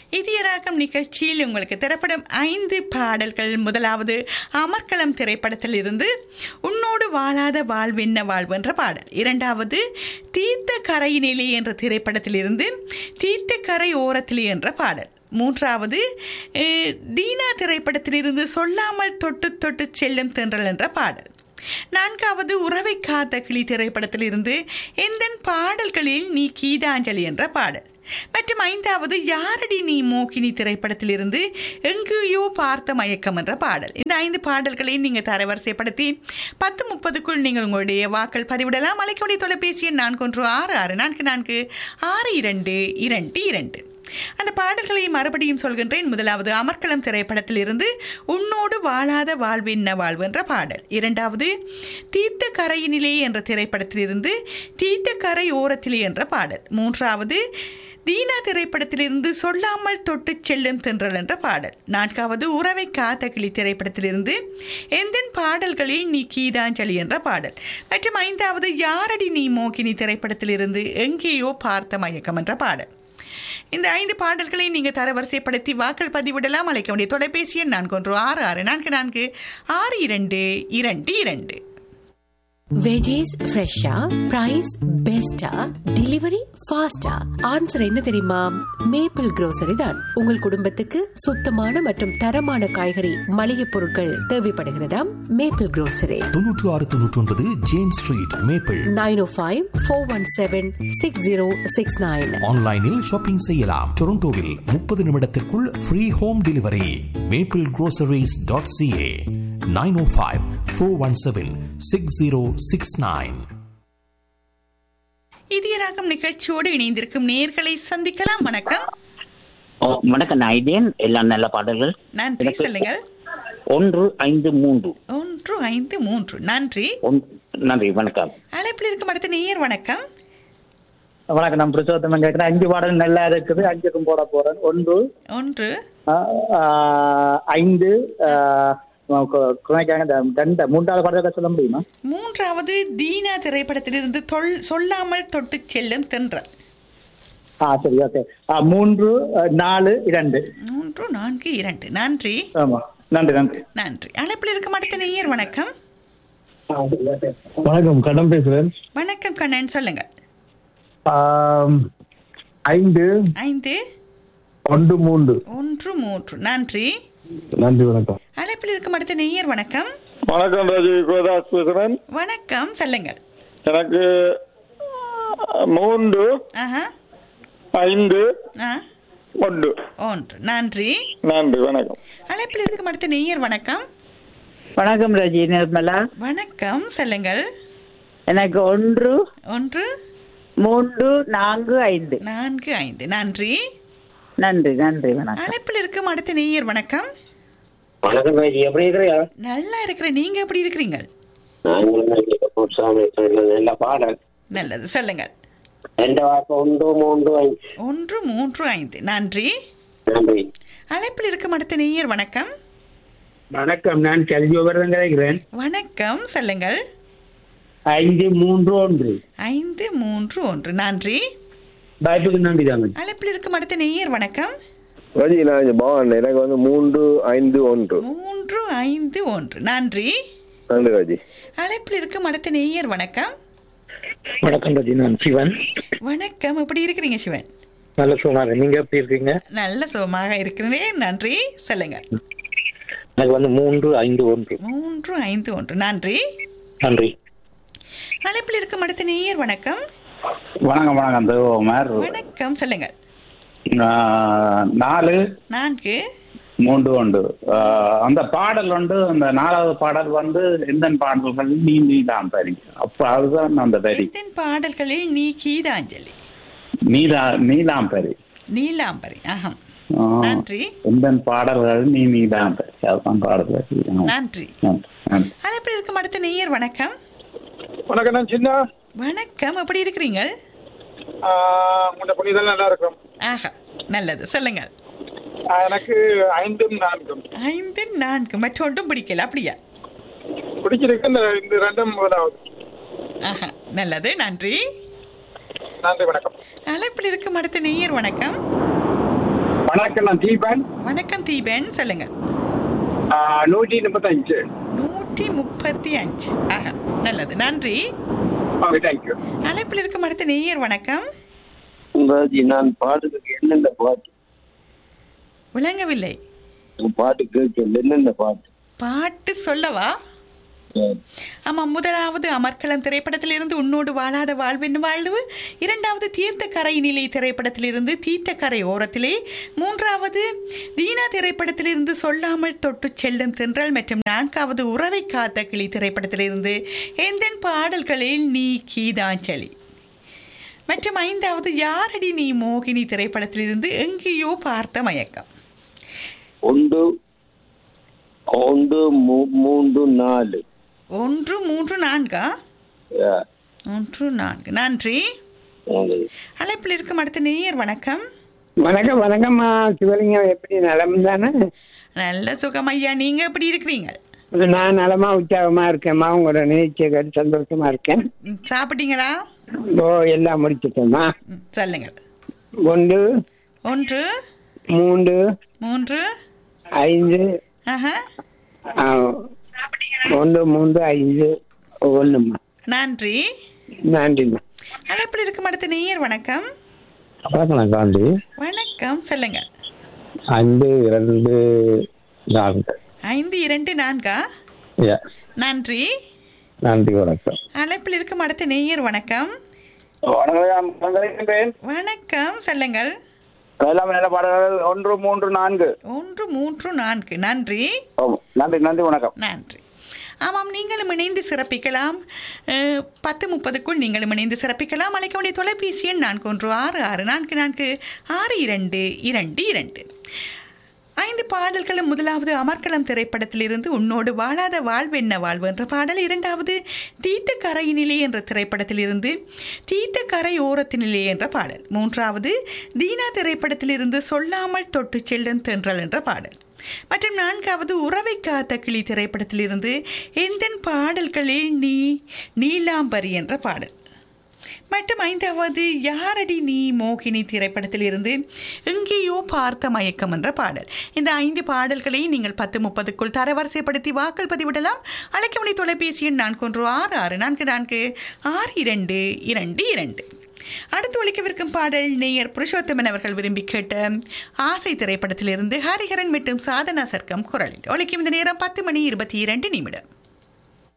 இதயராகம் நிகழ்ச்சியில் உங்களுக்கு திரைப்படம் ஐந்து பாடல்கள் முதலாவது அமர்க்களம் திரைப்படத்தில் இருந்து உன்னோடு வாழாத வாழ்வென்ன வாழ்வு என்ற பாடல் இரண்டாவது தீர்த்த கரையினிலே என்ற திரைப்படத்தில் இருந்து தீர்த்த கரை ஓரத்திலே என்ற பாடல் மூன்றாவது அஹ், தீனா திரைப்படத்திலிருந்து சொல்லாமல் தொட்டு தொட்டு செல்லும் தென்றல் என்ற பாடல் நான்காவது உறவை காத்த கிளி திரைப்படத்திலிருந்து எந்தன் பாடல்களில் நீ கீதாஞ்சலி என்ற பாடல் மற்றும் ஐந்தாவது யாரடி நீ மோகினி திரைப்படத்திலிருந்து எங்கேயோ பார்த்த மயக்கம் என்ற பாடல் இந்த ஐந்து பாடல்களையும் நீங்கள் தரவரிசைப்படுத்தி பத்து முப்பதுக்குள் நீங்கள் உங்களுடைய வாக்கள் பதிவிடலாம் அழைக்கக்கூடிய தொலைபேசி எண் நான்கு ஒன்று ஆறு ஆறு நான்கு நான்கு ஆறு இரண்டு இரண்டு இரண்டு அந்த பாடல்களை மறுபடியும் சொல்கின்றேன் முதலாவது அமர்க்களம் திரைப்படத்தில் இருந்து உன்னோடு வாழாத வாழ்வென்ன வாழ்வு என்ற பாடல் இரண்டாவது தீர்த்த கரையினிலே என்ற திரைப்படத்திலிருந்து தீர்த்த கரை ஓரத்திலே என்ற பாடல் மூன்றாவது தீனா திரைப்படத்திலிருந்து சொல்லாமல் தொட்டு செல்லும் தென்றல் என்ற பாடல் நான்காவது உறவை காத்த கிளி திரைப்படத்திலிருந்து எந்தன் பாடல்களில் நீ கீதாஞ்சலி என்ற பாடல் மற்றும் ஐந்தாவது யாரடி நீ மோகினி திரைப்படத்திலிருந்து எங்கேயோ பார்த்த மயக்கம் என்ற பாடல் இந்த ஐந்து பாடல்களை நீங்கள் தரவரிசைப்படுத்தி வாக்கள் பதிவிடலாம் அழைக்க வேண்டிய தொலைபேசி எண் நான்கு ஒன்று ஆறு ஆறு நான்கு நான்கு ஆறு இரண்டு இரண்டு இரண்டு வெஜிஸ் ஃப்ரெஷ்ஷா பிரைஸ் பெஸ்டா டெலிவரி ஃபாஸ்டா ஆன்சர் என்ன தெரியுமா மேப்பிள் grocery தான் உங்கள் குடும்பத்துக்கு சுத்தமான மற்றும் தரமான காய்கறி மளிகை பொருட்கள் தேவைப்படுகிறதா மேப்பிள் grocery தொன்னூற்று ஆறு தொன்னூற்றி ஒன்பது James Street Maple nine O five four one seven six zero six nine ஆன்லைனில் ஷாப்பிங் செய்யலாம் டொரண்டோவில் முப்பது நிமிடத்திற்குள் free home delivery Maple groceries.ca dot CA nine O five four one seven six zero six nine இதயராகம் நிகழ்ச்சியோடு இணைந்திருக்கும் நேர்களை சந்திக்கலாம் வணக்கம் ஓ, வணக்கம் நான் இதேன் எல்லாம் நல்ல பாடல்கள் நன்றி எனக்கு- சொல்லுங்கள் ஒன்று ஐந்து மூன்று ஒன்று ஐந்து மூன்று நன்றி ஒன்- நன்றி வணக்கம் அழைப்பில் இருக்கும் அடுத்த நேயர் வணக்கம் வணக்கம் நான் புருஷோத்தமன் கேட்கிறேன் அஞ்சு பாடல் நல்லா இருக்குது அஞ்சுக்கும் போட போறேன் ஒன்று ஒன்று ஆ, ஆ, ஐந்து ஆ, கு- குறைக்காக இந்த ரெண்டு மூன்றாவது பாடல்கள் சொல்ல முடியுமா மூன்றாவது தீனா திரைப்படத்திலிருந்து தொல் சொல்லாமல் தொட்டு செல்லும் தென்றல் ஆ சரி ஓகே ஆ, மூன்று ஆ, நாலு இரண்டு மூன்று நான்கு இரண்டு நன்றி ஆமா நன்றி நன்றி நன்றி அழைப்பில் இருக்கும் அடுத்த நேயர் வணக்கம் வணக்கம் கடன் பேசுறேன் வணக்கம் கண்ணன் சொல்லுங்க ஆம், ஐந்து ஐந்து ஒன்று மூன்று ஒன்று மூன்று நன்றி நன்றி வணக்கம் அழைப்பில் இருக்கும் அடுத்த நேயர் வணக்கம் வணக்கம் ராஜி கோதாஸ் பேசுறேன் வணக்கம் சொல்லுங்கள் எனக்கு மூன்று ஆஹா ஐந்து ஆ ஒன்று ஒன்று நன்றி நன்றி வணக்கம் அழைப்பில் இருக்கும் அடுத்த நேயர் வணக்கம் வணக்கம் ரஜி நிர்மலா வணக்கம் சொல்லுங்கள் எனக்கு ஒன்று ஒன்று மூன்று நான்கு ஐந்து நான்கு ஐந்து நன்றி நன்றி நன்றி வணக்கம் அழைப்பில் இருக்கும் அடுத்த நேயர் வணக்கம் வணக்கம் ராஜி எப்படி இருக்கிறியா நல்லா இருக்கிற நீங்க எப்படி இருக்கிறீங்க நல்ல பாடல் நல்லது சொல்லுங்கள் ரெண்டு வாரம் ஒன்று மூன்று ஐந்து ஒன்று மூன்று ஐந்து நன்றி நன்றி அழைப்பில் இருக்கும் அடுத்த நேயர் வணக்கம் வணக்கம் நான் கல்வி விவரம் கிடைக்கிறேன் வணக்கம் சொல்லுங்கள் ஐந்து மூன்று ஒன்று ஐந்து மூன்று ஒன்று நன்றி வாய்ப்புக்கு நன்றி தாங்க அழைப்பில் இருக்கும் அடுத்த நேயர் வணக்கம் ராஜி நான் இங்க பவான் எனக்கு வந்து மூன்று ஐந்து ஒன்று மூன்று ஐந்து ஒன்று நன்றி நன்றி ராஜி அழைப்பில் இருக்கும் அடுத்த நேயர் வணக்கம் வணக்கம் ரஜி நான் சிவன் வணக்கம் எப்படி இருக்கிறீங்க சிவன் நல்ல சொன்னாரு நீங்க எப்படி இருக்கீங்க நல்ல சுகமாக இருக்கிறேன் நன்றி சொல்லுங்க எனக்கு வந்து மூன்று ஐந்து ஒன்று மூன்று ஐந்து ஒன்று நன்றி நன்றி அழைப்பில் இருக்கும் அடுத்த நேயர் வணக்கம் வணக்கம் வணக்கம் தேவகுமார் வணக்கம் சொல்லுங்க நாலு நான்கு மூன்று உண்டு ஆஹ் அந்த பாடல் வந்து அந்த நாலாவது பாடல் வந்து எந்த பாடல்கள் நீ நீ தான் பரி அப்ப அதுதான் அந்த வரி எத்தன் பாடல்களில் நீ கீதாஞ்சலி நீதா நீலாம் பரி நீலாம்பரி அகம் ஆஹ் நன்றி எந்த பாடல்கள் நீ நீதான் பரி அதுதான் பாடல் வரி ஆஹ். நன்றி நன்றி, நன்றி. அழைப்பில் இருக்கும் அடுத்த நேயர் வணக்கம் வணக்கம் நான் சின்ன வணக்கம் எப்படி இருக்கிறீங்க உங்களோட புனிதல் நல்லா இருக்கும் ஆஹா நல்லது சொல்லுங்க எனக்கு ஐந்தும் நான்கும் ஐந்து நான்கு மற்றொன்றும் பிடிக்கல அப்படியா பிடிச்சிருக்கு இந்த இந்த ரெண்டும் முதலாவது ஆஹா நல்லது நன்றி நன்றி வணக்கம் அழைப்பில் இருக்கும் அடுத்த நேயர் வணக்கம் வணக்கம் நான் தீபன் வணக்கம் தீபன் சொல்லுங்க ஆஹ், நூற்றி முப்பத்தஞ்சு நூற்றி முப்பத்தி அஞ்சு ஆஹா நல்லது நன்றி ஓகே தேங்க்யூ அழைப்பில் இருக்கும் அடுத்த நேயர் வணக்கம் ராஜி நான் பாட்டுக்கு என்னென்ன பாட்டு விளங்கவில்லை பாட்டு கேட்கல என்னென்ன பாட்டு பாட்டு சொல்லவா ஆமா முதலாவது அமர்க்களம் திரைப்படத்திலிருந்து உன்னோடு வாழாத வாழ்வென்னு வாழ்வு இரண்டாவது தீர்த்த கரை நிலை திரைப்படத்திலிருந்து தீர்த்த கரை ஓரத்திலே மூன்றாவது தீனா திரைப்படத்திலிருந்து சொல்லாமல் தொட்டு செல்லும் தென்றல் மற்றும் நான்காவது உறவை காத்த கிளி திரைப்படத்திலிருந்து எந்தன் பாடல்களில் நீ கீதாஞ்சலி மற்றும் ஐந்தாவது யாரடி நீ மோகினி திரைப்படத்திலிருந்து எங்கேயோ பார்த்த மயக்கம் ஒன்று ஒன்று மூ- மூன்று நாலு ஒன்று மூன்று நான்கா Yeah. ஒன்று நான்கு நன்றி Okay. அழைப்பில் இருக்கும் அடுத்த நேயர் வணக்கம் வணக்கம் வணக்கம்மா சிவலிங்கம் எப்படி நலம் தானே நல்ல சுகம் ஐயா நீங்க எப்படி இருக்கிறீங்க நான் நலமா உற்சாகமா இருக்கேன்மா உங்களோட நிகழ்ச்சியை கேட்டு சந்தோஷமா இருக்கேன் ம், சாப்பிட்டீங்களா ஓ எல்லாம் முடிச்சிட்டேம்மா ம், சொல்லுங்க ஒன்று ஒன்று மூன்று மூன்று ஐந்து ஆஹா ஆ, ஒன்று மூன்று ஐந்து ஒண்ணுமா நன்றி நன்றிம்மா அழைப்பில் இருக்கும் அடுத்த நேயர் வணக்கம் வணக்கம் காந்தி வணக்கம் சொல்லுங்க ஐந்து இரண்டு நான்கு ஐந்து இரண்டு நான்கா Yeah. நன்றி நன்றி வணக்கம் அழைப்பில் இருக்கும் அடுத்த நேயர் வணக்கம் வணக்கம் நான் கலைக்கின்றேன் வணக்கம் சொல்லுங்கள் எல்லாம் நல்ல பாடல்கள் ஒன்று மூன்று நான்கு ஒன்று மூன்று நான்கு நன்றி ஓ, நன்றி நன்றி வணக்கம் நன்றி ஆமாம் நீங்களும் இணைந்து சிறப்பிக்கலாம் அஹ், பத்து முப்பதுக்குள் நீங்களும் இணைந்து சிறப்பிக்கலாம் அழைக்க வேண்டிய தொலைபேசி எண் நான்கு ஒன்று ஆறு ஆறு நான்கு நான்கு ஆறு இரண்டு இரண்டு இரண்டு ஐந்து பாடல்களும் முதலாவது அமர்க்களம் திரைப்படத்திலிருந்து உன்னோடு வாழாத வாழ்வென்ன வாழ்வு என்ற பாடல் இரண்டாவது தீத்த கரையினிலே என்ற திரைப்படத்திலிருந்து தீத்த கரை ஓரத்தினிலே என்ற பாடல் மூன்றாவது தீனா திரைப்படத்திலிருந்து சொல்லாமல் தொட்டு செல்லும் தென்றல் என்ற பாடல் மற்றும் நான்காவது உறவை காத்த கிளி திரைப்படத்திலிருந்து எந்தன் பாடல்களில் நீ நீலாம்பரி என்ற பாடல் மற்றும் ஐந்தாவது யாரடி நீ மோகினி திரைப்படத்திலிருந்து எங்கேயோ பார்த்த மயக்கம் என்ற பாடல் இந்த ஐந்து பாடல்களை நீங்கள் பத்து முப்பதுக்குள் தரவரிசைப்படுத்தி வாக்கள் பதிவிடலாம் அழைக்கமணி தொலைபேசி எண் நான்கு ஒன்று ஆறு ஆறு நான்கு நான்கு ஆறு இரண்டு இரண்டு இரண்டு அடுத்து ஒழிக்கவிருக்கும் பாடல் நேயர் புருஷோத்தமன் அவர்கள் விரும்பி கேட்ட ஆசை திரைப்படத்திலிருந்து ஹரிஹரன் மற்றும் சாதனா சர்க்கம் குரலில் ஒழிக்கும் இந்த நேரம் பத்து மணி இருபத்தி இரண்டு நிமிடம்